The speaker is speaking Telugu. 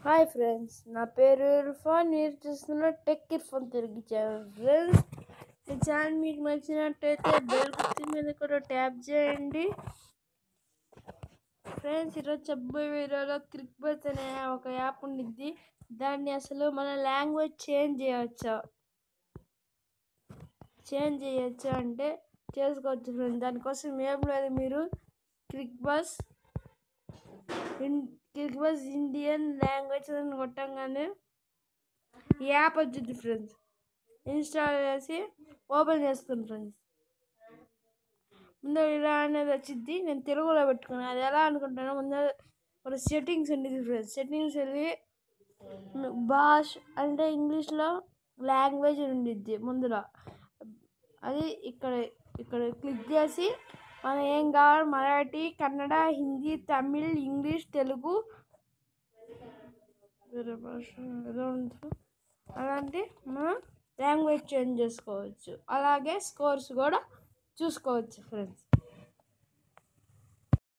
హాయ్ ఫ్రెండ్స్ నా పేరు ఇర్ఫాన్ మీరు చూస్తున్న టెక్ ఇర్ఫాన్ తిరిగి ఛానల్ ఫ్రెండ్స్ ఈ ఛానల్ మీకు నచ్చినట్టయితే బెల్ గుర్తు మీద కూడా ట్యాప్ చేయండి ఫ్రెండ్స్ ఈరోజు చెప్పబోయే వీడియోలో క్రిక్ బస్ అనే ఒక యాప్ ఉండిద్ది దాన్ని అసలు మన లాంగ్వేజ్ చేంజ్ చేయవచ్చా చేంజ్ చేయొచ్చు అంటే చేసుకోవచ్చు ఫ్రెండ్స్ దానికోసం ఏం లేదు మీరు Cricbuzz in Cricbuzz Indian language అని కొట్టంగానే ఈ యాప్ వచ్చింది ఫ్రెండ్స్ ఇన్స్టాల్ చేసి ఓపెన్ చేసుకుని ఫ్రెండ్స్ ముందు ఇలా అనేది వచ్చింది నేను తెలుగులో పెట్టుకున్నాను అది ఎలా అనుకుంటానో ముందు ఒక సెట్టింగ్స్ ఉండేది ఫ్రెండ్స్ సెట్టింగ్స్ వెళ్ళి భాష అంటే ఇంగ్లీష్లో లాంగ్వేజ్ ఉండిద్ది ముందులో అది ఇక్కడ ఇక్కడ క్లిక్ చేసి మనం ఏం కావాలి మరాఠీ కన్నడ హిందీ తమిళ్ ఇంగ్లీష్ తెలుగు వేరే భాష ఏదో ఉంటుంది అలాంటి మనం లాంగ్వేజ్ చేంజ్ చేసుకోవచ్చు అలాగే స్కోర్స్ కూడా చూసుకోవచ్చు ఫ్రెండ్స్